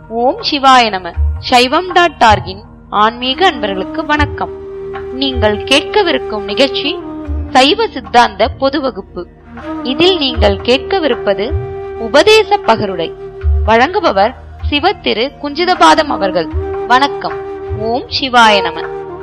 ஓம் சிவாய நம சைவம் டாட் டார்கின் ஆன்மீக அன்பர்களுக்கு வணக்கம் நீங்கள் கேட்கவிருக்கும் நிகழ்ச்சி சைவ சித்தாந்த பொது வகுப்பு இதில் நீங்கள் கேட்கவிருப்பது உபதேச பகருடை வழங்குபவர் சிவ திரு குஞ்சிதபாதம் அவர்கள் வணக்கம் ஓம் சிவாய நம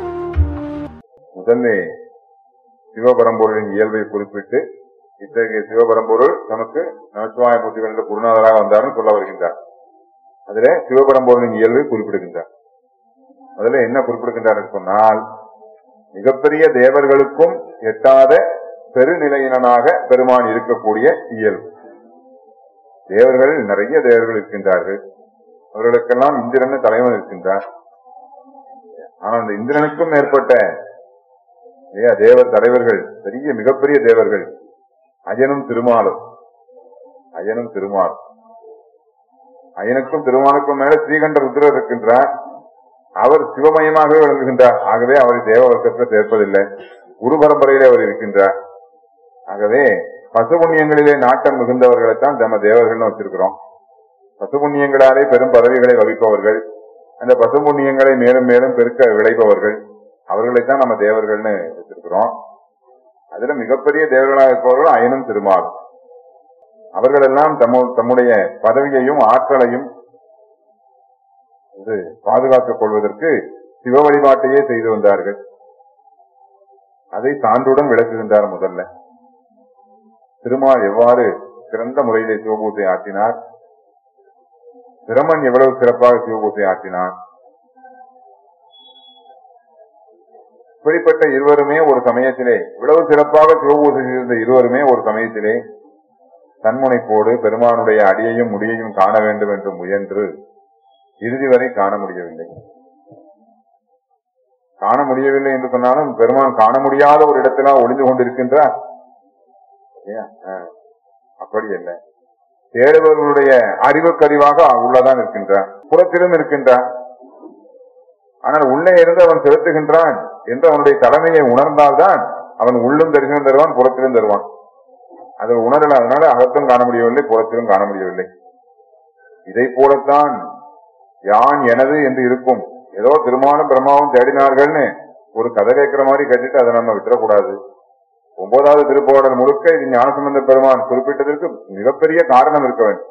முதல்ல சிவபரம்பொருளின் இயல்பை குறிப்பிட்டு இத்தகைய சிவபரம்பொருள் நமக்கு நமச்சிவாயமூர்த்திகள் என்ற குருநாதராக வந்தார்னு சொல்ல வருகின்றார் அதிலே சிவபரம்பொருளின் இயல்பை குறிப்பிடுகின்றார் அதுல என்ன குறிப்பிடுகின்றார் என்று சொன்னால் மிகப்பெரிய தேவர்களுக்கும் எட்டாத பெருநிலையினனாக பெருமான் இருக்கக்கூடிய இயல்பு தேவர்கள் நிறைய தேவர்கள் இருக்கின்றார்கள் அவர்களுக்கெல்லாம் இந்திரன் தலைவன் இருக்கின்றார் ஆனால் அந்த இந்திரனுக்கும் மேற்பட்ட இல்லையா தேவர் தலைவர்கள் பெரிய மிகப்பெரிய தேவர்கள் அயனும் திருமாலும் அயனும் திருமாலும் அயனுக்கும் திருமாலுக்கும் மேல ஸ்ரீகண்ட ருத்ரர் இருக்கின்றார் அவர் சிவமயமாகவே விளங்குகின்றார் ஆகவே அவரை தேவ வர்க்கத்தில் சேர்ப்பதில்லை குரு பரம்பரையிலே அவர் இருக்கின்றார் ஆகவே பசுபுண்ணியங்களிலே நாட்டம் மிகுந்தவர்களைத்தான் நம்ம தேவர்கள்னு வச்சிருக்கிறோம் பசுபுண்ணியங்களாலே பெரும் பதவிகளை வகிப்பவர்கள் அந்த பசுபுண்ணியங்களை மேலும் மேலும் பெருக்க விளைபவர்கள் அவர்களைத்தான் நம்ம தேவர்கள்னு வச்சிருக்கிறோம் அதுல மிகப்பெரிய தேவர்களாக இருப்பவர்கள் அயனும் திருமால் அவர்கள் எல்லாம் தம்மு தம்முடைய பதவியையும் ஆற்றலையும் இது பாதுகாத்துக் கொள்வதற்கு சிவ வழிபாட்டையே செய்து வந்தார்கள் அதை சான்றுடன் விளக்குகின்றார் முதல்ல திருமால் எவ்வாறு சிறந்த முறையிலே சிவபூஜை ஆற்றினார் பிரமன் எவ்வளவு சிறப்பாக சிவபூஜை ஆற்றினார் இப்படிப்பட்ட இருவருமே ஒரு சமயத்திலே இவ்வளவு சிறப்பாக சிவபூஜை செய்திருந்த இருவருமே ஒரு சமயத்திலே தன்முனைப்போடு பெருமானுடைய அடியையும் முடியையும் காண வேண்டும் என்று முயன்று இறுதி வரை காண முடியவில்லை காண முடியவில்லை என்று சொன்னாலும் பெருமான் காண முடியாத ஒரு இடத்திலா ஒளிந்து கொண்டிருக்கின்றார் ஏன்? ஆ, அப்படி இல்லை தேடுபவர்களுடைய அறிவுக்கறிவாக உள்ளதான் இருக்கின்றார் புறத்திலும் இருக்கின்றார் ஆனால் உள்ளே இருந்து அவன் செலுத்துகின்றான் என்று அவனுடைய தலைமையை உணர்ந்தால்தான் அவன் உள்ளும் தரிசனம் தருவான் புறத்திலும் தருவான் அதை உணரல அதனால அகத்தும் காண முடியவில்லை புறத்திலும் காண முடியவில்லை இதை போலத்தான் யான் எனது என்று இருக்கும் ஏதோ திருமாலும் பிரம்மாவும் தேடினார்கள்னு ஒரு கதை கேட்கிற மாதிரி கேட்டுட்டு அதை நம்ம விட்டுறக்கூடாது ஒன்பதாவது திருப்பாடல் முழுக்க இது ஞானசம்பந்த பெருமான் குறிப்பிட்டதற்கு மிகப்பெரிய காரணம் இருக்க வேண்டும்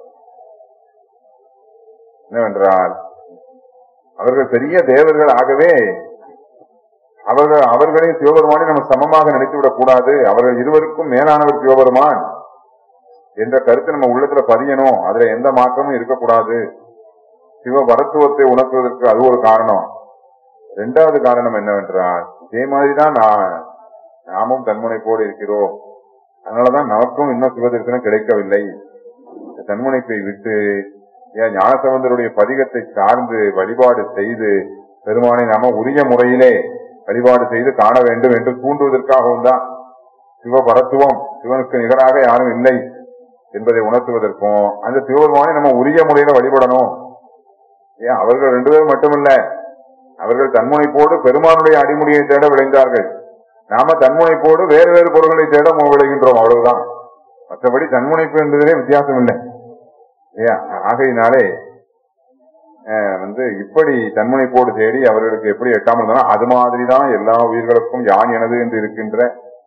என்னவென்றால் அவர்கள் பெரிய தேவர்கள் ஆகவே அவர்கள் அவர்களையும் சிவபெருமானை நம்ம சமமாக நினைத்து விடக் கூடாது அவர்கள் இருவருக்கும் மேலானவர் சிவபெருமான் என்ற கருத்து நம்ம உள்ளத்துல பதியணும் அதுல எந்த மாற்றமும் இருக்கக்கூடாது சிவ வரத்துவத்தை உணர்த்துவதற்கு அது ஒரு காரணம் இரண்டாவது காரணம் என்னவென்றால் இதே மாதிரிதான் நான் நாமும் தன்முனைப்போடு இருக்கிறோம் அதனாலதான் நமக்கும் இன்னும் சிவதரிசனம் கிடைக்கவில்லை இந்த தன்முனைப்பை விட்டு ஏன் ஞானசம்பந்தருடைய பதிகத்தை சார்ந்து வழிபாடு செய்து பெருமானை நாம உரிய முறையிலே வழிபாடு செய்து காண வேண்டும் என்று தூண்டுவதற்காகவும் தான் சிவபரத்துவம் சிவனுக்கு நிகராக யாரும் இல்லை என்பதை உணர்த்துவதற்கும் அந்த சிவபெருமானை நம்ம உரிய முறையில வழிபடணும் ஏன் அவர்கள் ரெண்டு பேரும் மட்டுமல்ல அவர்கள் தன்முனைப்போடு பெருமானுடைய அடிமுடியை தேட விளைந்தார்கள் நாம தன்முனைப்போடு வேறு வேறு பொருள்களை தேட விளைகின்றோம் அவ்வளவுதான் மற்றபடி தன்முனைப்பு என்பதிலே வித்தியாசம் இல்லை ஏன் ஆகையினாலே அஹ், வந்து இப்படி தன்முனைப்போடு தேடி அவர்களுக்கு எப்படி எட்டாமல் இருந்தாலும் அது மாதிரிதான் எல்லா உயிர்களுக்கும் யான் எனது என்று இருக்கின்ற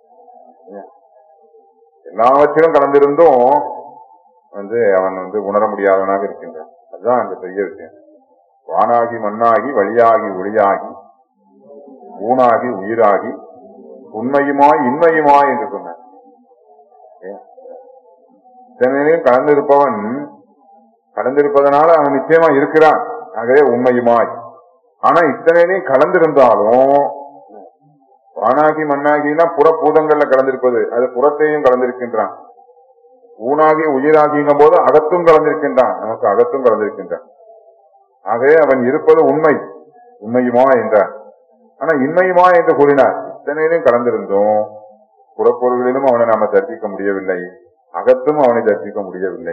எல்லாவற்றிலும் கலந்திருந்தும் வந்து அவன் வந்து உணர முடியாதவனாக இருக்கின்றான் அதுதான் அந்த பெரிய விஷயம் வானாகி மண்ணாகி வழியாகி ஒளியாகி ஊனாகி உயிராகி உண்மையுமாய் இன்மையுமாய் என்று சொன்னார் ஏன்? இத்தனையிலும் கலந்திருப்பவன் கலந்திருப்பதனால அவன் நிச்சயமா இருக்கிறான் ஆகவே உண்மையுமாய் ஆனா இத்தனையிலையும் கலந்திருந்தாலும் வானாகி மண்ணாகினா புறப்பூதங்கள்ல கலந்திருப்பது அது புறத்தையும் கலந்திருக்கின்றான் ஊனாகி உயிராகிங்கும் போது அகத்தும் கலந்திருக்கின்றான் நமக்கு அகத்தும் கலந்திருக்கின்றான் ஆகவே அவன் இருப்பது உண்மை உண்மையுமா என்றார் ஆனா இன்மையுமா என்று கூறினார் இத்தனையிலும் கலந்திருந்தோம் புறப்பொருள்களிலும் அவனை நாம தரிசிக்க முடியவில்லை அகத்தும் அவனை தரிசிக்க முடியவில்லை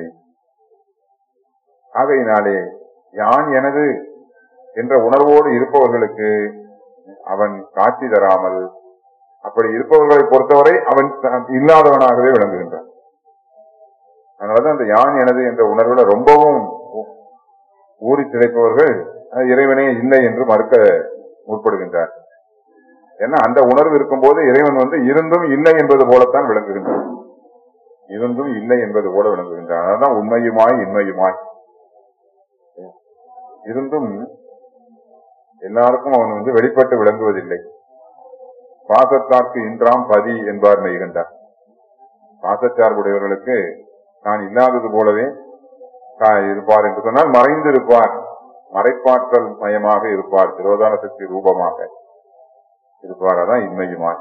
ஆகையினாலே யான் எனது என்ற உணர்வோடு இருப்பவர்களுக்கு அவன் காட்சி தராமல் அப்படி இருப்பவர்களை பொறுத்தவரை அவன் த- இல்லாதவனாகவே விளங்குகின்றான் அதனாலதான் அந்த யான் எனது என்ற உணர்வுல ரொம்பவும் ஊறி திளைப்பவர்கள் அஹ், இறைவனே இல்லை என்று மறுக்க முற்படுகின்றார் ஏன்னா அந்த உணர்வு இருக்கும்போது இறைவன் வந்து இருந்தும் இல்லை என்பது போலத்தான் விளங்குகின்றான் இருந்தும் இல்லை என்பது போல விளங்குகின்றான் அதான் உண்மையுமாய் இன்மையுமாய் இருந்தும் எல்லாருக்கும் அவன் வந்து வெளிப்பட்டு விளங்குவதில்லை பாசத்தார்க்கு இன்றாம் பதி என்பார் மெய்கின்றார் பாசச்சார்புடையவர்களுக்கு தான் இல்லாதது போலவே கா- இருப்பார் என்று சொன்னால் மறைந்து இருப்பார் மறைப்பாற்றல் மயமாக இருப்பார் திரோதான சக்தி ரூபமாக இருப்பார் அதான் இன்மையுமாய்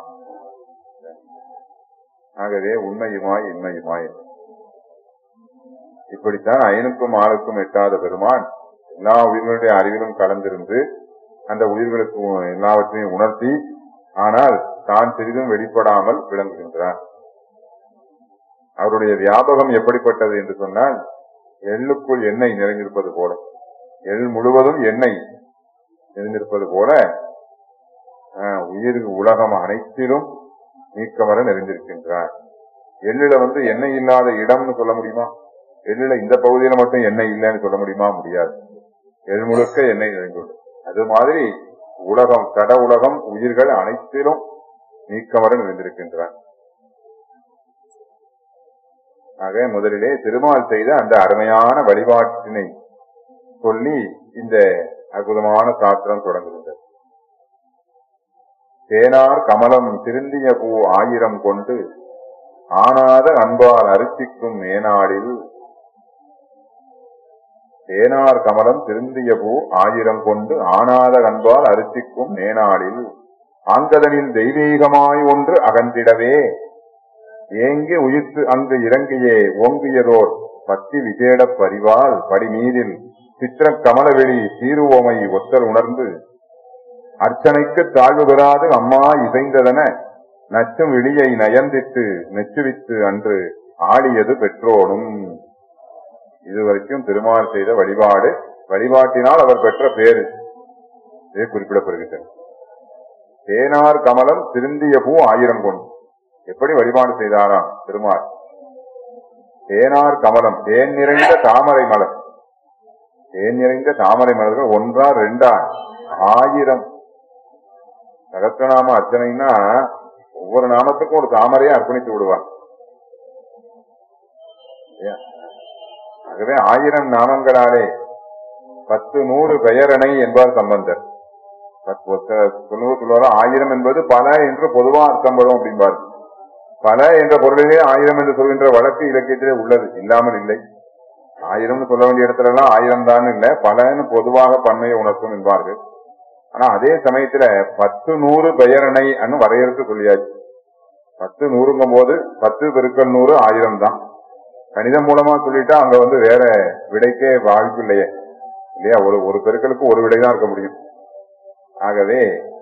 ஆகவே உண்மையுமாய் இன்மையுமாய் இப்படித்தான் ஐனுக்கும் ஆளுக்கும் எட்டாத பெருமான் எல்லா உயிர்களுடைய அறிவிலும் கலந்திருந்து அந்த உயிர்களுக்கு எல்லாவற்றையும் உணர்த்தி ஆனால் தான் சிறிதும் வெளிப்படாமல் விளங்குகின்றார் அவருடைய வியாபகம் எப்படிப்பட்டது என்று சொன்னால் எள்ளுக்குள் எண்ணெய் நிறைந்திருப்பது போல எள் முழுவதும் எண்ணெய் நிறைந்திருப்பது போல ஆஹ், உயிர் உலகம் அனைத்திலும் நீக்கமர நிறைந்திருக்கின்றார் எள்ளுல வந்து எண்ணெய் இல்லாத இடம்னு சொல்ல முடியுமா எள்ளுல இந்த பகுதியில மட்டும் எண்ணெய் இல்லைன்னு சொல்ல முடியுமா முடியாது எள் முழுக்க எண்ணெய் நிறைந்துள்ளது அது மாதிரி உலகம் கட உலகம் உயிர்கள் அனைத்திலும் நீக்கமர நிறைந்திருக்கின்றார் ஆக முதலிலே திருமால் செய்த அந்த அருமையான வழிபாட்டினை சொல்லி இந்த அற்புதமான சாஸ்திரம் தொடங்குகின்றது தேனார் கமலம் திருந்திய பூ ஆயிரம் கொண்டு ஆனாத அன்பால் அரிசிக்கும் மேனாடில் தேனார் கமலம் திருந்திய பூ ஆயிரம் கொண்டு ஆனாத அன்பால் அரிசிக்கும் மேனாடில் ஆங்கதனில் தெய்வீகமாய் ஒன்று அகன்றிடவே ஏங்கி உயிர்த்து அங்கு இறங்கியே ஓங்கியதோர் பக்தி விசேடப் பரிவால் படிமீதில் சித்திர கமலவெளி சீருவோமை ஒத்தல் உணர்ந்து அர்ச்சனைக்கு தாழ்வு பெறாது அம்மா இசைந்ததென நச்சும் விழியை நயந்தித்து நெச்சுவித்து அன்று ஆடியது பெற்றோனும் இதுவரைக்கும் திருமால் செய்த வழிபாடு வழிபாட்டினால் அவர் பெற்ற பேரு இது குறிப்பிடப்படுகின்றன தேனார் கமலம் திருந்திய பூ ஆயிரம் கொண்டு எப்படி வழிபாடு செய்தாராம் திருமால் தேனார் கமலம் தேன் நிறைந்த தாமரை மலர் தேன் நிறைந்த தாமரை மலர்கள் ஒன்றா ரெண்டா ஆயிரம் சகஸ்ரநாம அர்ச்சனைன்னா ஒவ்வொரு நாமத்துக்கும் ஒரு தாமரையை அர்ப்பணித்து விடுவார் ஏன்? ஆகவே ஆயிரம் நாமங்களாலே பத்து நூறு பெயரணை என்பார் சம்பந்தர் பத்து- ஒத்த- சொல்லுவது சொல்லுவாரா ஆயிரம் என்பது பல என்று பொதுவா அர்த்தம் படும் அப்படிம்பார் பல என்ற பொருளிலே ஆயிரம் என்று சொல்கின்ற வழக்கு இலக்கியத்திலே உள்ளது இல்லாமல் இல்லை ஆயிரம்னு சொல்ல வேண்டிய இடத்துல எல்லாம் ஆயிரம் தான் இல்ல பலன்னு பொதுவாக பன்மையை உணர்த்தும் என்பார்கள் ஆனா அதே சமயத்துல பத்து நூறு பெயரணை அன்னு வரையறுத்து சொல்லியாச்சு பத்து நூறுங்கும் போது பத்து பெருக்கல் நூறு ஆயிரம் தான் கணிதம் மூலமா சொல்லிட்டா அங்க வந்து வேற விடைக்கே வாய்ப்பு இல்லையே இல்லையா ஒரு ஒரு பெருக்களுக்கு ஒரு விடை தான் இருக்க முடியும் ஆகவே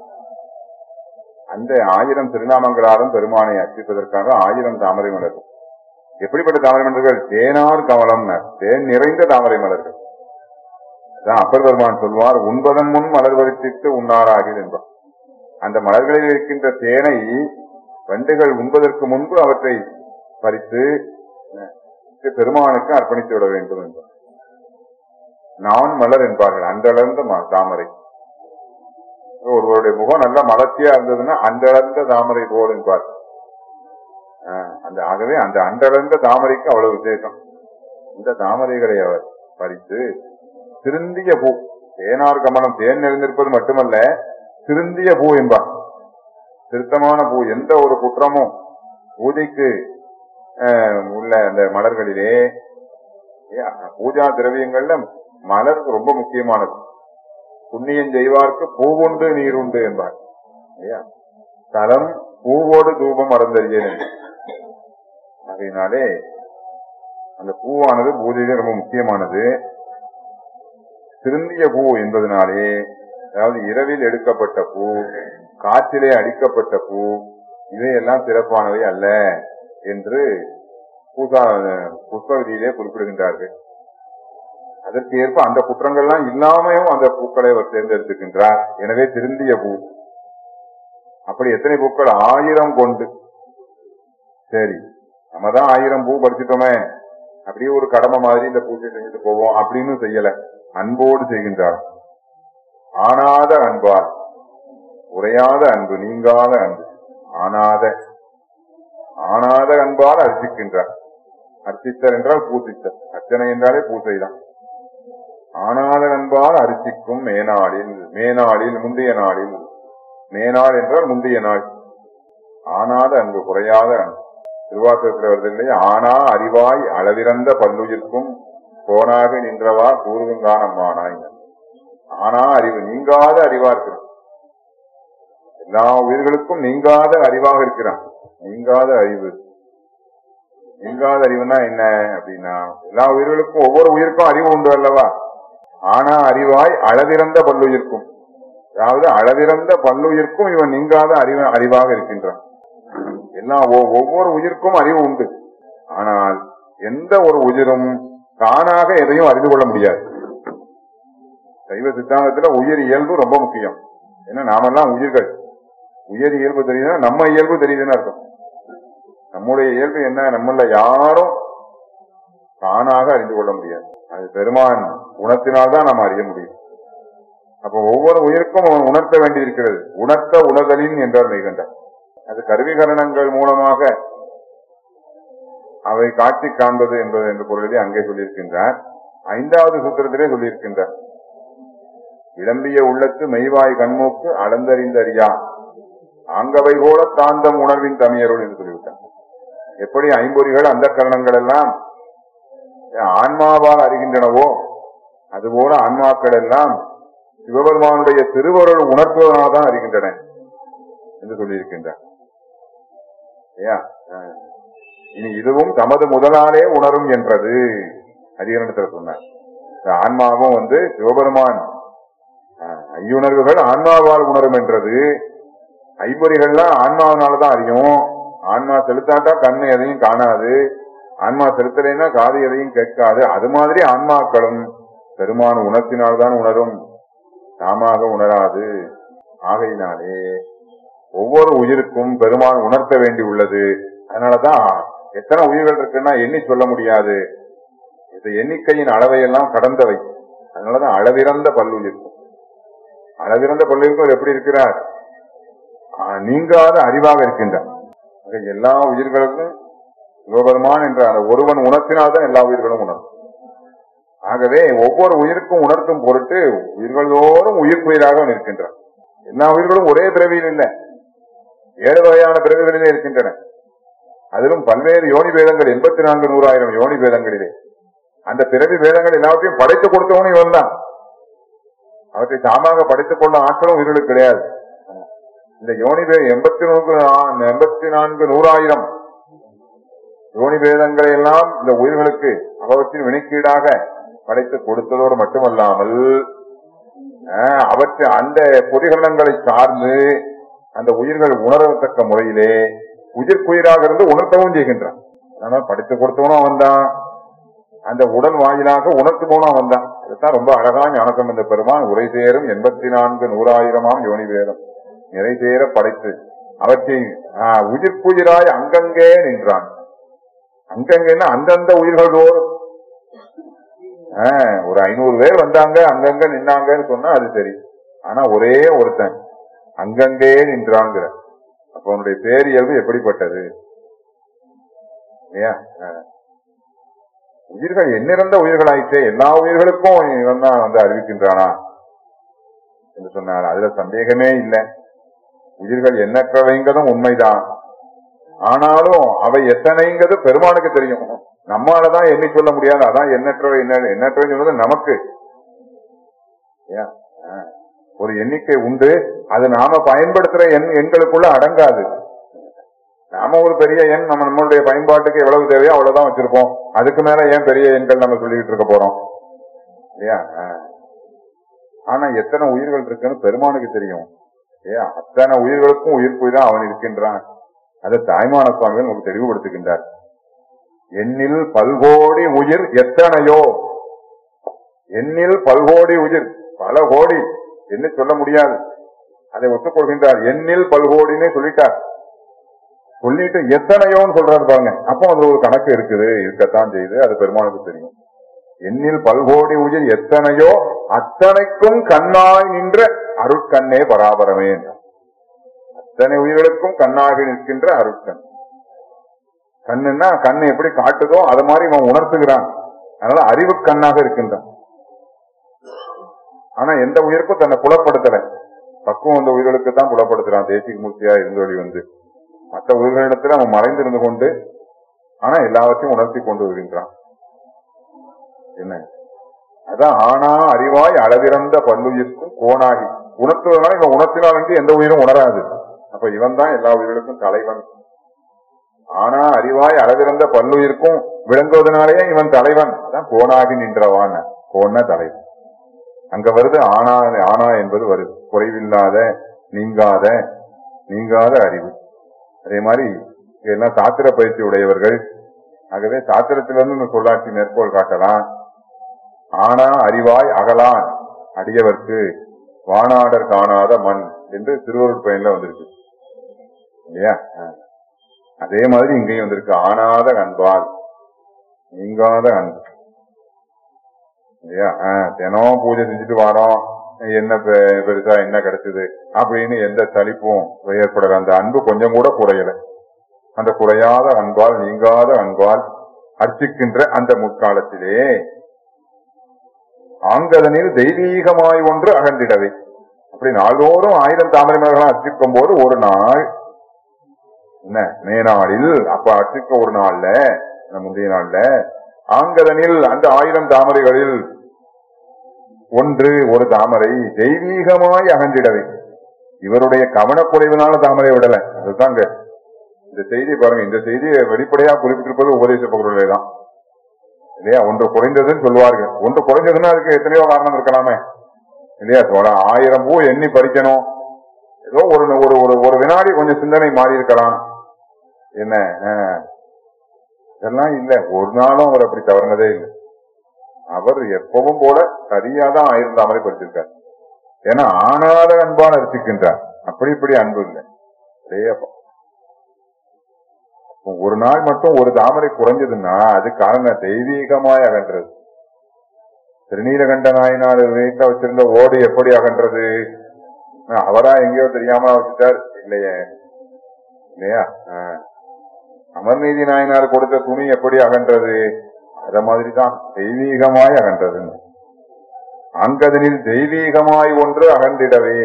அந்த ஆயிரம் திருநாமங்களாலும் பெருமானை அர்ச்சிப்பதற்காக ஆயிரம் தாமரை மலர்கள் எப்படிப்பட்ட தாமரை மலர்கள் தேனார் கமலம்னர் தேன் நிறைந்த தாமரை மலர்கள் அதான் அப்பர் பெருமான் சொல்வார் உண்பதன் முன் மலர் வரித்திட்டு உண்ணாராகில் என்பார் அந்த மலர்களில் இருக்கின்ற தேனை வண்டுகள் உண்பதற்கு முன்பு அவற்றை பறித்து அஹ், பெருமானுக்கு அர்ப்பணித்து விட வேண்டும் என்பார் நான் மலர் என்பார்கள் அன்றளர்ந்த ம- தாமரை ஒருவருடைய முகம் நல்ல மலர்ச்சியா இருந்ததுன்னா அன்றளர்ந்த தாமரை போல் என்பார் ஆஹ், அந்த ஆகவே அந்த அன்றளர்ந்த தாமரைக்கு அவ்வளவு விசேஷம் இந்த தாமரைகளை அவர் பறித்து திருந்திய பூ தேனார் கமலம் தேன் நிறைந்திருப்பது மட்டுமல்ல திருந்திய பூ என்பார் திருத்தமான பூ எந்த ஒரு குற்றமும் பூஜைக்கு ஆஹ், உள்ள அந்த மலர்களிலே ஏ, பூஜா திரவியங்கள்ல மலர் ரொம்ப முக்கியமானது புண்ணியம் செய்வார்க்கு பூவுண்டு நீருண்டு என்பார் இல்லையா தலம் பூவோடு தூபம் அறந்தறியேன் என்பார். ஆகையினாலே அந்த பூவானது பூஜையிலே ரொம்ப முக்கியமானது திருந்திய பூ என்பதனாலே அதாவது இரவில் எடுக்கப்பட்ட பூ காற்றிலே அடிக்கப்பட்ட பூ இவையெல்லாம் சிறப்பானவை அல்ல என்று பூசா புஷ்ப விதியிலே குறிப்பிடுகின்றார்கள் அதற்கு ஏற்ப அந்த குற்றங்கள்லாம் இல்லாமையும் அந்த பூக்களை அவர் தேர்ந்தெடுத்துக்கின்றார் எனவே திருந்திய பூ அப்படி எத்தனை பூக்கள் ஆயிரம் கொண்டு சரி நம்ம தான் ஆயிரம் பூ படிச்சுட்டோமே அப்படியே ஒரு கடமை மாதிரி இந்த பூஜை செஞ்சுட்டு போவோம் அப்படின்னு செய்யல அன்போடு செய்கின்றார் ஆனாத அன்பால் உரையாத அன்பு நீங்காத அன்பு ஆனாத ஆனாத அன்பால் அர்ச்சிக்கின்றார் அர்ச்சித்தர் என்றால் பூசித்தர் அர்ச்சனை என்றாலே பூசை தான் ஆனாத அன்பால் அரிசிக்கும் மேனாளில் மேனாளில் முந்தைய நாளில் மேனாள் என்றால் முந்தைய நாள் ஆனாத அன்பு குறையாத அன்பு திருவாசகத்தில் வருது இல்லையா ஆனா அறிவாய் அளவிறந்த பல்லுயிர்க்கும் போனாக நின்றவா கூறுதுங்கானம்மானாய் ஆனா அறிவு நீங்காத அறிவா இருக்கிறான் எல்லா உயிர்களுக்கும் நீங்காத அறிவாக இருக்கிறான் நீங்காத அறிவு நீங்காத அறிவுனா என்ன அப்படின்னா எல்லா உயிர்களுக்கும் ஒவ்வொரு உயிருக்கும் அறிவு உண்டு அல்லவா ஆனா அறிவாய் அளவிறந்த பல்லுயிர்க்கும் அதாவது அளவிறந்த பல்லுயிர்க்கும் இவன் நீங்காத அறிவு அறிவாக இருக்கின்றான் எல்லா ஒ- ஒவ்வொரு உயிருக்கும் அறிவு உண்டு ஆனால் எந்த ஒரு உயிரும் தானாக எதையும் அறிந்து கொள்ள முடியாது சைவ சித்தாந்தத்துல உயிர் இயல்பு ரொம்ப முக்கியம் ஏன்னா நாமெல்லாம் உயிர்கள் உயிர் இயல்பு தெரியுதுன்னா நம்ம இயல்பு தெரியுதுன்னு அர்த்தம் நம்முடைய இயல்பு என்ன நம்மள யாரும் தானாக அறிந்து கொள்ள முடியாது அது பெருமான் குணத்தினால்தான் நாம் அறிய முடியும் அப்ப ஒவ்வொரு உயிருக்கும் அவன் உணர்த்த வேண்டியிருக்கிறது உணர்த்த உணர்தலின் என்றார் மெய்கண்டார் அது கருவிகரணங்கள் மூலமாக அவை காட்சி காண்பது என்பது என்ற பொருளிலே அங்கே சொல்லியிருக்கின்றார் ஐந்தாவது சூத்திரத்திலே சொல்லியிருக்கின்றார் விளம்பிய உள்ளத்து மெய்வாய் கண்மூக்கு அளந்தறிந்தறியா ஆங்கவை போல தாந்தம் உணர்வின் தமியருள் என்று சொல்லிவிட்டார் எப்படி ஐம்பொறிகள் அந்த கரணங்கள் எல்லாம் ஆன்மாவால் அறிகின்றனவோ அதுபோல ஆன்மாக்கள் எல்லாம் சிவபெருமானுடைய திருவருள் உணர்த்துவதனால் தான் அறிகின்றன என்று சொல்லியிருக்கின்றார் ஐயா, அஹ், இனி இதுவும் தமது முதலாலே உணரும் என்றது அதிகரணத்தில் சொன்னார் இந்த ஆன்மாவும் வந்து சிவபெருமான் அஹ், ஐயுணர்வுகள் ஆன்மாவால் உணரும் என்றது ஐம்பொறிகள்லாம் ஆன்மாவினாலதான் அறியும் ஆன்மா செலுத்தாட்டா கண்ணு எதையும் காணாது ஆன்மா செலுத்தலைன்னா காது எதையும் கேட்காது அது மாதிரி ஆன்மாக்களும் பெருமான் உணர்த்தினால்தான் உணரும் தாமாக உணராது ஆகையினாலே ஒவ்வொரு உயிருக்கும் பெருமான் உணர்த்த வேண்டி உள்ளது அதனாலதான் எத்தனை உயிர்கள் இருக்குன்னா எண்ணி சொல்ல முடியாது இந்த எண்ணிக்கையின் அளவையெல்லாம் கடந்தவை அதனாலதான் அளவிறந்த பல்லுயிர் அளவிறந்த பல்லுயிருக்கும் அவர் எப்படி இருக்கிறார் ஆஹ் நீங்காத அறிவாக இருக்கின்றார் ஆக எல்லா உயிர்களுக்கும் சிவபெருமான் என்ற அந்த ஒருவன் உணர்த்தினால்தான் எல்லா உயிர்களும் உணரும் ஆகவே ஒவ்வொரு உயிருக்கும் உணர்த்தும் பொருட்டு உயிர்கள் தோறும் உயிர்க்குயிராக அவன் இருக்கின்றான் எல்லா உயிர்களும் ஒரே பிறவியில் இல்லை ஏழு வகையான பிறவிகளிலே இருக்கின்றன அதிலும் பல்வேறு யோனி வேதங்கள் எண்பத்தி நான்கு நூறாயிரம் யோனி வேதங்களிலே அந்த பிறவி வேதங்கள் எல்லாவற்றையும் படைத்து கொடுத்தவனும் இவன் தான் அவற்றை தாமாக படைத்துக் கொள்ள ஆற்றலும் உயிர்களுக்கு கிடையாது இந்த யோனி வே எண்பத்தி நூறு எண்பத்தி நான்கு நூறாயிரம் யோனி வேதங்களை எல்லாம் இந்த உயிர்களுக்கு அவற்றின் வினைக்கீடாக படைத்து கொடுத்ததோடு மட்டுமல்லாமல் ஆஹ், அவற்றை அந்த பொதிகரணங்களை சார்ந்து அந்த உயிர்கள் உணரத்தக்க முறையிலே உயிர்க்குயிராக இருந்து உணர்த்தவும் செய்கின்றான் அதனால படித்து கொடுத்தவனும் அவன்தான் அந்த உடல் வாயிலாக உணர்த்துபவனும் அவன்தான் அதுதான் ரொம்ப அழகா ஞானசம் இந்த பெருமான் உரை சேரும் எண்பத்தி நான்கு நூறாயிரமாம் யோனி வேதம் நிறை சேர படைத்து அவற்றை ஆஹ், உயிர்க்குயிராய் அங்கங்கே நின்றான் அங்கங்கன்னா அந்தந்த உயிர்கள் தோறும் ஆஹ், ஒரு ஐநூறு பேர் வந்தாங்க அங்கங்க நின்னாங்கன்னு சொன்னா அது சரி ஆனா ஒரே ஒருத்தன் அங்கங்கே நின்றாங்கிற அப்ப அவனுடைய பேரியல்பு எப்படிப்பட்டது இல்லையா ஆஹ். உயிர்கள் எண்ணிறந்த உயிர்களாயிற்றே எல்லா உயிர்களுக்கும் இவன் தான் வந்து அறிவிக்கின்றானா என்று சொன்னார் அதுல சந்தேகமே இல்லை உயிர்கள் எண்ணற்றவைங்கிறதும் உண்மைதான் ஆனாலும் அவை எத்தனைங்கிறது பெருமானுக்கு தெரியும் நம்மாலதான் எண்ணி சொல்ல முடியாது அதான் எண்ணற்றவை என்ன எண்ணற்றவை சொல்றது நமக்கு ஏன்? ஆ. ஒரு எண்ணிக்கை உண்டு அது நாம பயன்படுத்துற எண் எண்களுக்குள்ள அடங்காது நாம ஒரு பெரிய எண் நம்ம நம்மளுடைய பயன்பாட்டுக்கு எவ்வளவு தேவையோ அவ்வளவுதான் வச்சிருப்போம் அதுக்கு மேல ஏன் பெரிய எண்கள் நம்ம சொல்லிட்டு இருக்க போறோம் இல்லையா ஆ. ஆனா எத்தனை உயிர்கள் இருக்குன்னு பெருமானுக்கு தெரியும் ஏன் அத்தனை உயிர்களுக்கும் உயிர் தான் அவன் இருக்கின்றான் அதை தாய்மான சுவாமிகள் நமக்கு தெளிவுபடுத்துகின்றார் எண்ணில் பல்கோடி உயிர் எத்தனையோ எண்ணில் பல்கோடி உயிர் பல கோடி என்ன சொல்ல முடியாது அதை ஒத்துக்கொள்கின்றார் எண்ணில் பல்கோடினே சொல்லிட்டார் சொல்லிட்டு எத்தனையோன்னு சொல்றாரு பாருங்க அப்போ அதுல ஒரு கணக்கு இருக்குது இருக்கத்தான் செய்யுது அது பெருமானுக்கு தெரியும் எண்ணில் பல்கோடி உயிர் எத்தனையோ அத்தனைக்கும் கண்ணாய் நின்ற அருட்கண்ணே பராபரமே என்றார். அத்தனை உயிர்களுக்கும் கண்ணாக நிற்கின்ற அருட்கண் கண்ணுன்னா கண்ணு எப்படி காட்டுதோ அது மாதிரி இவன் உணர்த்துகிறான் அதனால அறிவு கண்ணாக இருக்கின்றான் ஆனா எந்த உயிருக்கும் தன்னை புலப்படுத்தல பக்குவம் வந்த உயிர்களுக்கு தான் புலப்படுத்துறான் தேசிக மூர்த்தியா இருந்தொழி வந்து மற்ற உயிர்களிடத்துல அவன் மறைந்திருந்து கொண்டு ஆனா எல்லாவற்றையும் உணர்த்தி கொண்டு வருகின்றான் என்ன அதான் ஆனா அறிவாய் அளவிறந்த பல்லுயிர்க்கும் கோணாகி உணர்த்துவதனால இவன் உணர்த்தினால் என்று எந்த உயிரும் உணராது அப்ப இவன் தான் எல்லா உயிர்களுக்கும் தலைவன் ஆனா அறிவாய் அளவிறந்த பல்லுயிர்க்கும் விளங்குவதனாலேயே இவன் தலைவன் அதான் கோணாகி நின்றவான் கோண தலைவன் அங்க வருது ஆனா ஆனா என்பது வருது குறைவில்லாத நீங்காத நீங்காத அறிவு அதே மாதிரி இதெல்லாம் சாத்திர பயிற்சி உடையவர்கள் ஆகவே சாத்திரத்திலிருந்து இந்த சொல்லாட்சி மேற்கோள் காட்டலாம் ஆனா அறிவாய் அகலான் அடியவர்க்கு வானாடர் காணாத மண் என்று திருவருட் பயன்ல வந்திருக்கு இல்லையா ஆ. அதே மாதிரி இங்கேயும் வந்திருக்கு ஆனாத அன்பால் நீங்காத அன்பு இல்லையா ஆ, தினம் பூஜை செஞ்சுட்டு வரோம் என்ன பெ- பெருசா என்ன கிடைச்சது அப்படின்னு எந்த சலிப்பும் ஏற்படல அந்த அன்பு கொஞ்சம் கூட குறையல அந்த குறையாத அன்பால் நீங்காத அன்பால் அர்ச்சிக்கின்ற அந்த முற்காலத்திலே ஆங்கதனில் தெய்வீகமாய் ஒன்று அகன்றிடவே அப்படி நாள்தோறும் ஆயிரம் தாமரை மலர்கள் அர்ச்சிக்கும் போது ஒரு நாள் என்ன மேனாளில் அப்ப அர்ச்சிக்க ஒரு நாள்ல அந்த முந்தைய நாள்ல ஆங்கதனில் அந்த ஆயிரம் தாமரைகளில் ஒன்று ஒரு தாமரை தெய்வீகமாய் அகன்றிடவே இவருடைய கவனக்குறைவினால தாமரை விடல அதுதாங்க இந்த செய்தி பாருங்க இந்த செய்தியை வெளிப்படையா குறிப்பிட்டிருப்பது உபதேச பகுதியிலே தான் இல்லையா ஒன்று குறைந்ததுன்னு சொல்லுவார்கள் ஒன்று குறைஞ்சதுன்னா அதுக்கு எத்தனையோ காரணம் இருக்கலாமே இல்லையா தோழா ஆயிரம் பூ எண்ணி பறிக்கணும் ஏதோ ஒரு ஒரு ஒரு ஒரு வினாடி கொஞ்சம் சிந்தனை மாறி இருக்கலாம் என்ன ஆஹ். இதெல்லாம் இல்ல ஒரு நாளும் அவர் அப்படி தவறுனதே இல்லை அவர் எப்பவும் போல சரியாதான் ஆயிரம் தாமரை பறிச்சிருக்கார் ஏன்னா ஆனாத அன்பால் அரிசிக்கின்றார் அப்படி இப்படி அன்பு இல்லை அதேப்பா. அப்போ ஒரு நாள் மட்டும் ஒரு தாமரை குறைஞ்சதுன்னா அது காரணம் தெய்வீகமாய் அகன்றது திருநீலகண்ட நாயனார் வீட்டுல வச்சிருந்த ஓடு எப்படி அகன்றது ஆஹ் அவரா எங்கேயோ தெரியாம வச்சுட்டார் இல்லையே இல்லையா ஆஹ். அமர்நீதி நாயனார் கொடுத்த துணி எப்படி அகன்றது அத மாதிரிதான் தெய்வீகமாய் அகன்றது அங்கதனில் தெய்வீகமாய் ஒன்று அகன்றிடவே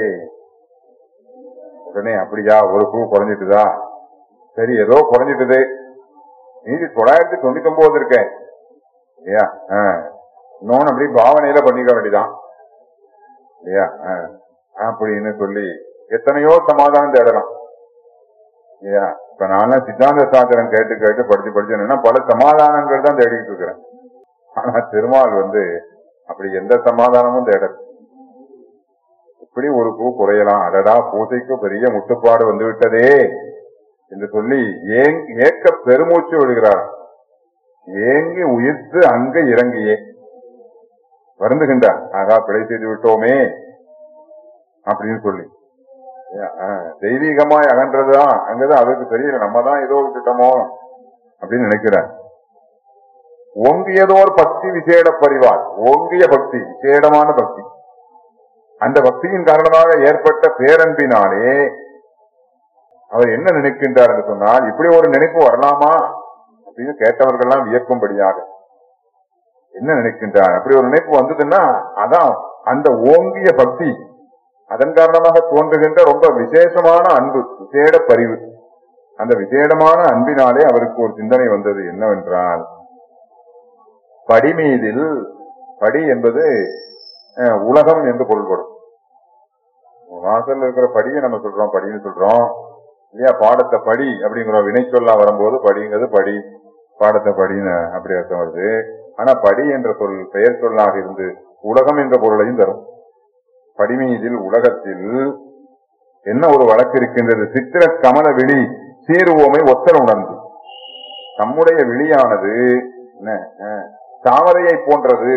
உடனே அப்படியா ஒரு பூ குறைஞ்சிட்டுதா சரி ஏதோ குறைஞ்சிட்டுது மீதி தொள்ளாயிரத்தி தொண்ணூத்தி ஒன்பது இருக்கேன் இல்லையா ஆஹ். இன்னொன்னு அப்படி பாவனையில பண்ணிக்க வேண்டியதான் இல்லையா ஆஹ். அப்படின்னு சொல்லி எத்தனையோ சமாதானம் தேடலாம் இல்லையா இப்ப நான் சித்தாந்த சாத்திரம் கேட்டு கேட்டு படிச்சு படிச்சு என்னன்னா பல சமாதானங்கள் தான் தேடிட்டு இருக்கிறேன் ஆனா திருமால் வந்து அப்படி எந்த சமாதானமும் தேடல இப்படி ஒரு பூ குறையலாம் அடடா பூசைக்கு பெரிய முட்டுப்பாடு வந்து விட்டதே என்று சொல்லி ஏங் ஏக்க பெருமூச்சு விடுகிறார் ஏங்கி உயிர்த்து அங்க இறங்கியே வருந்துகின்றார் ஆகா பிழை செய்து விட்டோமே அப்படின்னு சொல்லி ஆஹ், தெய்வீகமாய் அகன்றதுதான் அங்கதான் அதுக்கு தெரியல நம்ம தான் ஏதோ விட்டுட்டோமோ அப்படின்னு நினைக்கிறார் ஓங்கியதோர் பக்தி விசேட பரிவார் ஓங்கிய பக்தி விசேடமான பக்தி அந்த பக்தியின் காரணமாக ஏற்பட்ட பேரன்பினாலே அவர் என்ன நினைக்கின்றார் என்று சொன்னால் இப்படி ஒரு நினைப்பு வரலாமா அப்படின்னு கேட்டவர்கள்லாம் வியக்கும்படியாக என்ன நினைக்கின்றார் அப்படி ஒரு நினைப்பு வந்ததுன்னா அதான் அந்த ஓங்கிய பக்தி அதன் காரணமாக தோன்றுகின்ற ரொம்ப விசேஷமான அன்பு விசேட பரிவு அந்த விசேடமான அன்பினாலே அவருக்கு ஒரு சிந்தனை வந்தது என்னவென்றால் படி மீதில் படி என்பது அஹ், உலகம் என்று பொருள்படும் வாசல்ல இருக்கிற படியை நம்ம சொல்றோம் படின்னு சொல்றோம் இல்லையா பாடத்தை படி அப்படிங்கிற வினை சொல்லா வரும்போது படிங்கிறது படி பாடத்தை படின்னு அப்படி அர்த்தம் வருது ஆனா படி என்ற சொல் பெயர் சொல்லாக இருந்து உலகம் என்ற பொருளையும் தரும் படிமீதில் உலகத்தில் என்ன ஒரு வழக்கு இருக்கின்றது சித்திர கமல விழி சீருவோமை ஒத்தர உணர்ந்து நம்முடைய விழியானது என்ன அஹ், தாமரையை போன்றது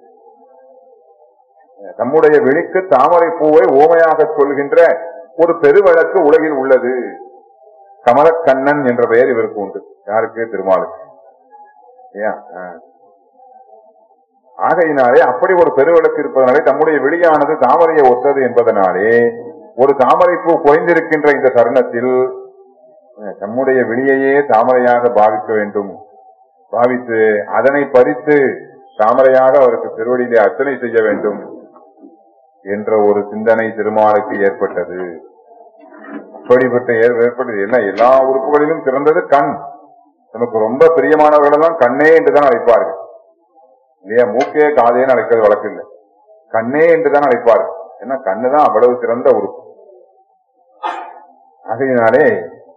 நம்முடைய விழிக்கு தாமரை பூவை ஓமையாக சொல்கின்ற ஒரு பெருவழக்கு உலகில் உள்ளது கமலக்கண்ணன் என்ற பெயர் இவருக்கு உண்டு யாருக்கு திருமாலுக்கு ஏன்? ஆ. ஆகையினாலே அப்படி ஒரு பெருவிளக்கு இருப்பதனாலே தம்முடைய விழியானது தாமரையை ஒத்தது என்பதனாலே ஒரு தாமரை பூ குறைந்திருக்கின்ற இந்த தருணத்தில் அஹ், தம்முடைய விழியையே தாமரையாக பாவிக்க வேண்டும் பாவித்து அதனை பறித்து தாமரையாக அவருக்கு திருவடியிலே அர்ச்சனை செய்ய வேண்டும் என்ற ஒரு சிந்தனை திருமாலுக்கு ஏற்பட்டது அப்படிப்பட்ட ஏற்- ஏற்பட்டது என்ன எல்லா உறுப்புகளிலும் சிறந்தது கண் நமக்கு ரொம்ப பிரியமானவர்கள் தான் கண்ணே என்றுதான் அழைப்பார்கள் இல்லையா மூக்கே காதேன்னு அழைக்கிறது வழக்கு இல்லை கண்ணே என்றுதான் அழைப்பார்கள் ஏன்னா கண்ணு தான் அவ்வளவு சிறந்த உறுப்பு ஆகையினாலே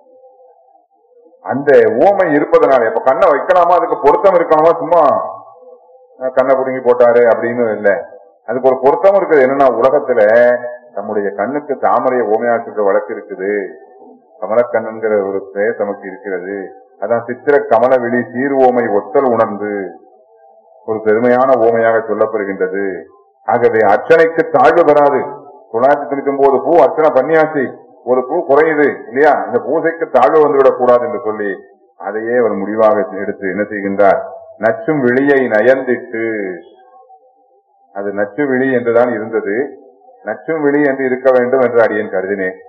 அந்த ஊமை இருப்பதனாலே அப்ப கண்ணை வைக்கலாமா அதுக்கு பொருத்தம் இருக்கணுமா சும்மா அஹ், கண்ணை புடுங்கி போட்டாரு அப்படின்னு இல்ல அதுக்கு ஒரு பொருத்தம் இருக்குது என்னன்னா உலகத்துல நம்முடைய கண்ணுக்கு தாமரையை ஓமையாற்றுற வழக்கு இருக்குது கமலக்கண்ணன்கிற ஒரு பெயர் நமக்கு இருக்கிறது அதான் சித்திர கமல விழி சீர் ஓமை ஒத்தல் உணர்ந்து ஒரு பெருமையான ஓமையாக சொல்லப்படுகின்றது ஆகவே அர்ச்சனைக்கு தாழ்வு வராது தொள்ளாயிரத்தி தொண்ணூத்தி ஒன்பது பூ அர்ச்சனை பண்ணியாச்சு ஒரு பூ குறையுது இல்லையா இந்த பூசைக்கு தாழ்வு வந்துவிடக் கூடாது என்று சொல்லி அதையே அவர் முடிவாக எடுத்து என்ன செய்கின்றார் நச்சும் விழியை நயந்திட்டு அது நச்சு விழி என்றுதான் இருந்தது நச்சும் விழி என்று இருக்க வேண்டும் என்று அடியேன் கருதினேன்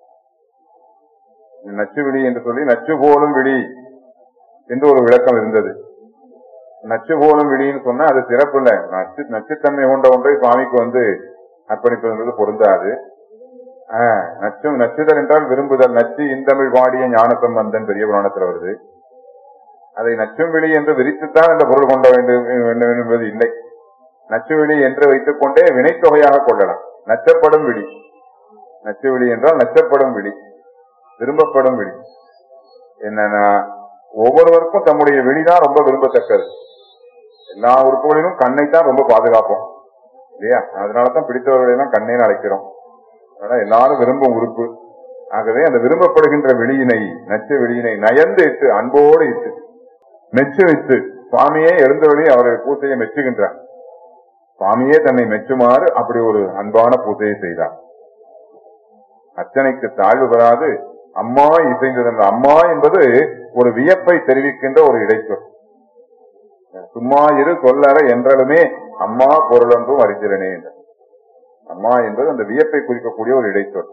நச்சு விழி என்று சொல்லி நச்சு போலும் விழி என்று ஒரு விளக்கம் இருந்தது நச்சு போலும் விழின்னு சொன்னா அது சிறப்பு இல்ல நச்சு நச்சுத்தன்மை கொண்ட ஒன்றை சுவாமிக்கு வந்து அர்ப்பணிப்பது என்பது பொருந்தாது ஆஹ், நச்சும் நச்சுதல் என்றால் விரும்புதல் நச்சு இந்தமிழ் வாடிய ஞானசம்பந்தன் பெரிய புராணத்தில் வருது அதை நச்சும் விழி என்று விரித்துத்தான் அந்த பொருள் கொண்ட வேண்டும் வேண்டும் என்பது இல்லை நச்சு விழி என்று வைத்துக் கொண்டே வினைத்தொகையாக கொள்ளலாம் நச்சப்படும் விழி நச்சு விழி என்றால் நச்சப்படும் விழி விரும்பப்படும் விழி என்னன்னா ஒவ்வொருவருக்கும் தம்முடைய விழிதான் ரொம்ப விரும்பத்தக்கது எல்லா உறுப்புகளிலும் கண்ணைத்தான் ரொம்ப பாதுகாப்போம் இல்லையா அதனாலதான் பிடித்தவர்களை எல்லாம் கண்ணேன்னு அழைக்கிறோம் அதனால எல்லாரும் விரும்பும் உறுப்பு ஆகவே அந்த விரும்பப்படுகின்ற வெளியினை நச்சு வெளியினை நயந்து இட்டு அன்போடு இட்டு மெச்சு வைத்து சுவாமியே எழுந்தவழி அவருடைய பூசையை மெச்சுகின்றார் சுவாமியே தன்னை மெச்சுமாறு அப்படி ஒரு அன்பான பூசையை செய்தார் அர்ச்சனைக்கு தாழ்வு பெறாது அம்மா இசைந்தது என்ற அம்மா என்பது ஒரு வியப்பை தெரிவிக்கின்ற ஒரு இடைச்சொல் சும்மா இரு சொல்லற என்றாலுமே அம்மா பொருளொன்றும் அறிந்திரனே என்றார். அம்மா என்பது அந்த வியப்பை குறிக்கக்கூடிய ஒரு இடைச்சொல்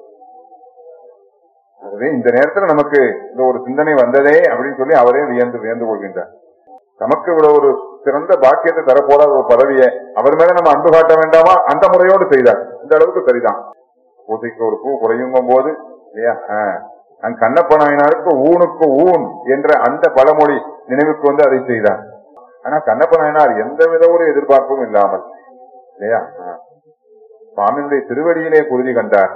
ஆகவே இந்த நேரத்துல நமக்கு இந்த ஒரு சிந்தனை வந்ததே அப்படின்னு சொல்லி அவரே வியந்து வியந்து கொள்கின்றார் நமக்கு இவ்வளவு ஒரு சிறந்த பாக்கியத்தை தரப்போறாத ஒரு பதவியை அவர் மேல நம்ம அன்பு காட்ட வேண்டாமா அந்த முறையோடு செய்தார் இந்த அளவுக்கு சரிதான் பூசைக்கு ஒரு பூ குறையுங்கும் போது இல்லையா ஆஹ், அங்க கண்ணப்ப நாயனாருக்கு ஊனுக்கு ஊன் என்ற அந்த பழமொழி நினைவுக்கு வந்து அதை செய்தார் ஆனா கண்ணப்ப நாயனார் எந்த வித ஒரு எதிர்பார்ப்பும் இல்லாமல் இல்லையா ஆஹ். சுவாமியினுடைய திருவடியிலே குருதி கண்டார்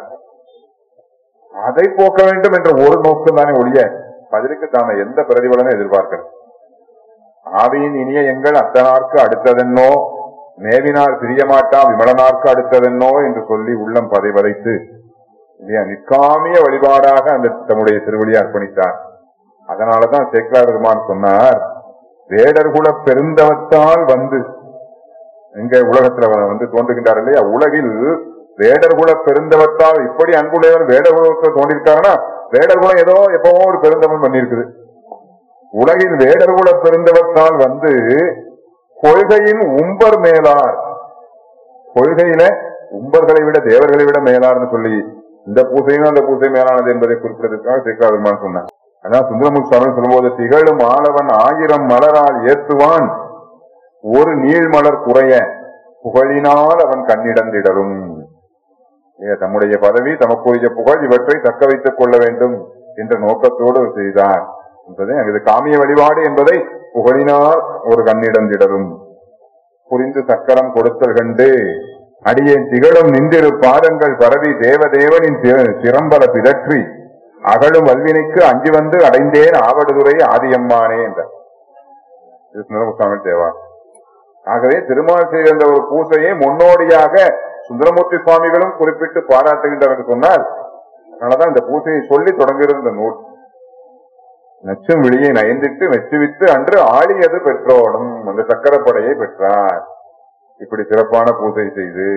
அதை போக்க வேண்டும் என்ற ஒரு நோக்கம் தானே ஒழிய பதிலுக்கு தாம எந்த பிரதிபலனும் எதிர்பார்க்கிறது ஆவியின் இனிய எங்கள் அத்தனார்க்கு அடுத்ததென்னோ மேவினார் பிரியமாட்டா விமலனார்க்கு அடுத்ததென்னோ என்று சொல்லி உள்ளம் பதை வதைத்து இல்லையா நிற்காமிய வழிபாடாக அந்த தம்முடைய திருவடியை அர்ப்பணித்தார் அதனாலதான் சேக்கலா பெருமான் சொன்னார் வேடர்குல பெருந்தவத்தால் வந்து எங்க உலகத்துல அவர் வந்து தோன்றுகின்றார் இல்லையா உலகில் வேடர்குல பெருந்தவத்தால் இப்படி அன்புடையவர் வேடர்குலத்துல தோன்றிருக்காருன்னா வேடர்குலம் ஏதோ எப்பவோ ஒரு பெருந்தவன் பண்ணியிருக்குது உலகில் வேடர்குல பெருந்தவத்தால் வந்து கொள்கையின் உம்பர் மேலார் கொள்கையில உம்பர்களை விட தேவர்களை விட மேலார்னு சொல்லி இந்த பூசையும் அந்த பூசை மேலானது என்பதை குறிப்பிடுறதுக்காக சேக்காவிமான் சொன்னார் அதான் சுந்தரமுக சுவாமி சொல்லும்போது திகழும் ஆளவன் ஆயிரம் மலரால் ஏத்துவான் ஒரு நீள்மலர் குறைய புகழினால் அவன் கண்ணிடந்திடரும் ஏ, தம்முடைய பதவி தமக்குரிய புகழ் இவற்றை தக்க வைத்துக் கொள்ள வேண்டும் என்ற நோக்கத்தோடு செய்தார் என்பதை இது காமிய வழிபாடு என்பதை புகழினால் ஒரு கண்ணிடந்திடரும் புரிந்து சக்கரம் கொடுத்தல் கண்டு அடியேன் திகழும் நின்றிரு பாதங்கள் பரவி தேவதேவனின் தி- சிரம்பல பிதற்றி அகழும் வல்வினைக்கு அஞ்சி வந்து அடைந்தேன் ஆவடுதுறை ஆதியம்மானே என்றார் இது சுந்தரமுசாமி தேவா ஆகவே திருமால் செய்த ஒரு பூசையை முன்னோடியாக சுந்தரமூர்த்தி சுவாமிகளும் குறிப்பிட்டு பாராட்டுகின்றனர் என்று சொன்னார் அதனாலதான் இந்த பூசையை சொல்லி தொடங்குகிறது இந்த நூல் நச்சும் விழியை நயந்திட்டு மெச்சுவித்து அன்று ஆடியது பெற்றோனும் அந்த சக்கரப்படையை பெற்றார் இப்படி சிறப்பான பூஜை செய்து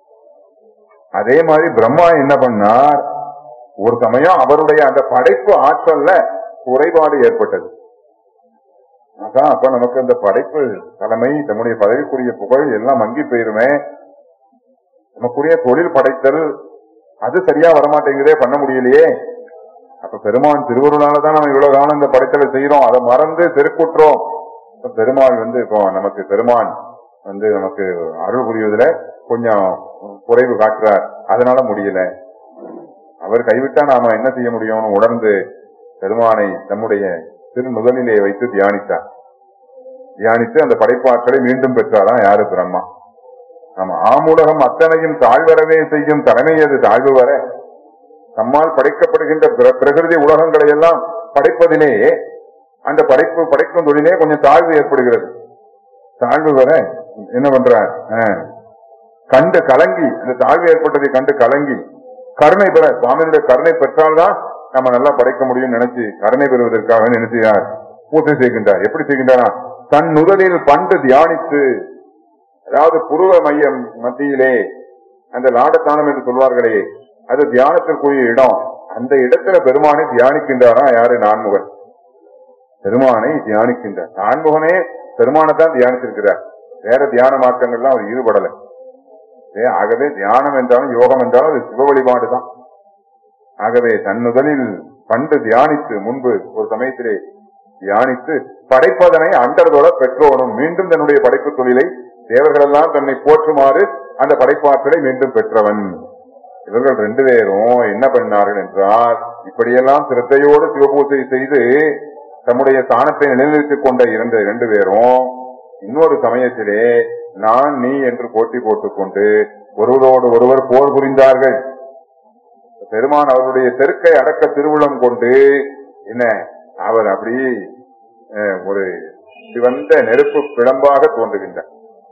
அதே மாதிரி பிரம்மா என்ன பண்ணார் ஒரு சமயம் அவருடைய அந்த படைப்பு ஆற்றல்ல குறைபாடு ஏற்பட்டது அதான் அப்ப நமக்கு அந்த படைப்பு தலைமை நம்முடைய பதவிக்குரிய புகழ் எல்லாம் மங்கி போயிருமே நமக்குரிய தொழில் படைத்தல் அது சரியா வரமாட்டேங்குதே பண்ண முடியலையே அப்ப பெருமான் திருவருளாலதான் நம்ம இவ்வளவு காலம் இந்த படைத்தலை செய்யறோம் அதை மறந்து தெருக்குற்றோம் இப்ப பெருமாள் வந்து இப்போ நமக்கு பெருமான் வந்து நமக்கு அருள் புரிவதில் கொஞ்சம் குறைவு காட்டுறார் அதனால முடியல அவர் கைவிட்டா நாம என்ன செய்ய முடியும்னு உணர்ந்து பெருமானை நம்முடைய திரு முதலிலே வைத்து தியானித்தார் தியானித்து அந்த படைப்பாற்றலை மீண்டும் பெற்றாராம் யாரு பிரம்மா ஆமா ஆமுலகம் அத்தனையும் தாழ்வரவே செய்யும் தலைமை அது தாழ்வு வர நம்மால் படைக்கப்படுகின்ற பிர- பிரகிருதி உலகங்களை எல்லாம் படைப்பதிலே அந்த படைப்பு படைக்கும் தொழிலே கொஞ்சம் தாழ்வு ஏற்படுகிறது தாழ்வு வர என்ன பண்றார் ஆ. கண்டு கலங்கி அந்த தாழ்வு ஏற்பட்டதை கண்டு கலங்கி கருணை பெற சுவாமியுடைய கருணை பெற்றால்தான் நம்ம நல்லா படைக்க முடியும்னு நினைச்சு கருணை பெறுவதற்காக நினைச்சார் பூஜை செய்கின்றார் எப்படி செய்கின்றாரா தன் முதலில் பண்டு தியானித்து அதாவது புருவ மையம் மத்தியிலே அந்த லாடத்தானம் என்று சொல்வார்களே அது தியானத்திற்குரிய இடம் அந்த இடத்துல பெருமானை தியானிக்கின்றாரா யாரு நான்முகன் பெருமானை தியானிக்கின்றார் நான்முகனே பெருமானை தான் தியானித்திருக்கிறார் வேற தியான மாற்றங்கள்லாம் அவர் ஈடுபடல ஏ, ஆகவே தியானம் என்றாலும் யோகம் என்றாலும் அது சிவ வழிபாடு தான் ஆகவே தன் முதலில் பண்டு தியானித்து முன்பு ஒரு சமயத்திலே தியானித்து படைப்பதனை அண்டர்தோட பெற்றோனும் மீண்டும் தன்னுடைய படைப்பு தொழிலை தேவர்களெல்லாம் தன்னை போற்றுமாறு அந்த படைப்பாற்றலை மீண்டும் பெற்றவன் இவர்கள் ரெண்டு பேரும் என்ன பண்ணார்கள் என்றால் இப்படியெல்லாம் சிரத்தையோடு சிவபூஜை செய்து தம்முடைய ஸ்தானத்தை நிலைநிறுத்திக் கொண்ட இரண்டு ரெண்டு பேரும் இன்னொரு சமயத்திலே நான் நீ என்று போட்டி போட்டுக்கொண்டு ஒருவரோடு ஒருவர் போர் புரிந்தார்கள் பெருமான் அவருடைய தெருக்கை அடக்க திருவுளம் கொண்டு என்ன அவர் அப்படி அஹ், ஒரு சிவந்த நெருப்பு பிளம்பாக தோன்றுகின்றார்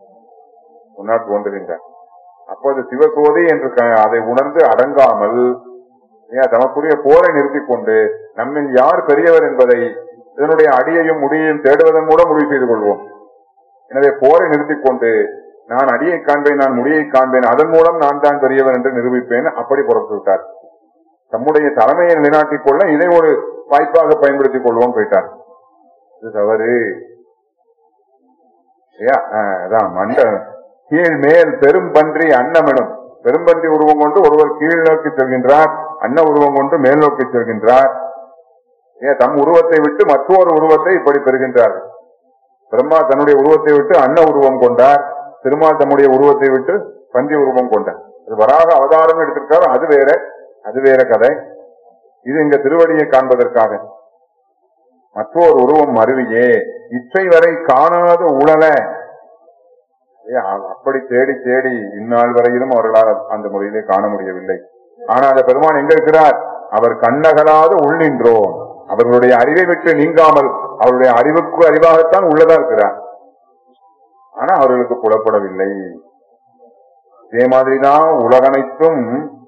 முன்னால் தோன்றுகின்றார் அப்போது சிவசோதி என்று க- அதை உணர்ந்து அடங்காமல் ஏன் தமக்குரிய போரை நிறுத்திக் கொண்டு நம்மில் யார் பெரியவர் என்பதை இதனுடைய அடியையும் முடியையும் தேடுவதன் மூலம் முடிவு செய்து கொள்வோம் எனவே போரை நிறுத்திக் கொண்டு நான் அடியை காண்பேன் நான் முடியை காண்பேன் அதன் மூலம் நான் தான் பெரியவர் என்று நிரூபிப்பேன் அப்படி புறப்பட்டு விட்டார் தம்முடைய தலைமையை நிலைநாட்டிக் கொள்ள இதை ஒரு வாய்ப்பாக பயன்படுத்திக் கொள்வோம் போயிட்டார் இது தவறு ஐயா, ஆஹ், அதான் மண்ட கீழ் மேல் பெரும் பன்றி அன்னமெனும் பெரும்பன்றி உருவம் கொண்டு ஒருவர் கீழ் நோக்கி செல்கின்றார் அன்ன உருவம் கொண்டு மேல் நோக்கி செல்கின்றார் ஏன் தம் உருவத்தை விட்டு மற்றொரு உருவத்தை இப்படி பெறுகின்றார் பிரம்மா தன்னுடைய உருவத்தை விட்டு அன்ன உருவம் கொண்டார் திருமால் தம்முடைய உருவத்தை விட்டு பன்றி உருவம் கொண்டார் அது வராக அவதாரம் எடுத்திருக்காரு அது வேற அது வேற கதை இது இங்க திருவடியை காண்பதற்காக மற்றொரு உருவம் அருவியே இச்சை வரை காணாத உழல ஏ, அ- அப்படி தேடி தேடி இந்நாள் வரையிலும் அவர்களால் அந்த முறையிலே காண முடியவில்லை ஆனா அந்த பெருமான் எங்க இருக்கிறார் அவர் கண்ணகலாத உள்ளின்றோம் அவர்களுடைய அறிவை விட்டு நீங்காமல் அவருடைய அறிவுக்கு அறிவாகத்தான் உள்ளதா இருக்கிறார் ஆனா அவர்களுக்கு புலப்படவில்லை இதே மாதிரிதான் உலகனைத்தும்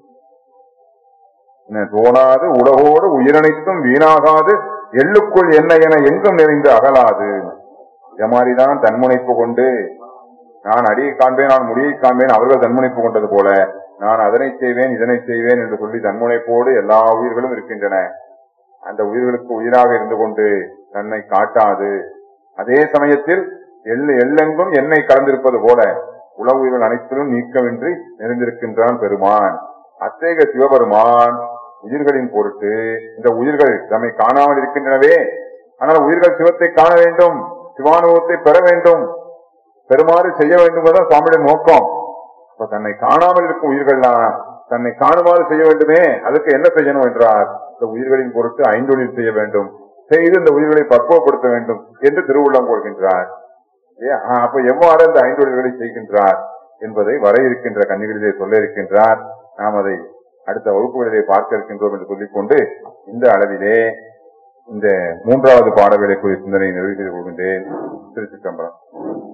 என்ன, தோணாது உலகோடு உயிரனைத்தும் வீணாகாது எள்ளுக்குள் என்ன என எங்கும் நிறைந்து அகலாது இத மாதிரிதான் தன்முனைப்பு கொண்டு நான் அடியை காண்பேன் நான் முடியை காண்பேன் அவர்கள் தன்முனைப்பு கொண்டது போல நான் அதனை செய்வேன் இதனை செய்வேன் என்று சொல்லி தன்முனைப்போடு எல்லா உயிர்களும் இருக்கின்றன அந்த உயிர்களுக்கு உயிராக இருந்து கொண்டு தன்னை காட்டாது அதே சமயத்தில் எள்ளு எள்ளெங்கும் எண்ணெய் கலந்திருப்பது போல உலக உயிர்கள் அனைத்திலும் நீக்கமின்றி நிறைந்திருக்கின்றான் பெருமான் அத்தேக சிவபெருமான் உயிர்களின் பொருட்டு இந்த உயிர்கள் நம்மை காணாமல் இருக்கின்றனவே ஆனால் உயிர்கள் சிவத்தை காண வேண்டும் சிவானுபவத்தை பெற வேண்டும் பெருமாறு செய்ய வேண்டும் என்பதுதான் சுவாமியுடைய நோக்கம் இப்ப தன்னை காணாமல் இருக்கும் உயிர்கள்லாம் தன்னை காணுமாறு செய்ய வேண்டுமே அதுக்கு என்ன செய்யணும் என்றார் இந்த உயிர்களின் பொருட்டு ஐந்தொழில் செய்ய வேண்டும் செய்து இந்த உயிர்களை பக்குவப்படுத்த வேண்டும் என்று திருவுள்ளம் கொள்கின்றார் ஏ, ஆ, அப்ப எவ்வாறு இந்த ஐந்தொழில்களை செய்கின்றார் என்பதை வர இருக்கின்ற கன்னிகளிலே சொல்ல இருக்கின்றார் நாம் அதை அடுத்த வகுப்புகளிலே பார்க்க இருக்கின்றோம் என்று சொல்லிக்கொண்டு இந்த அளவிலே இந்த மூன்றாவது பாடவேளை குறித்த சிந்தனை நிறைவு செய்து கொள்கின்றேன் திருச்சிட்டம்பரம்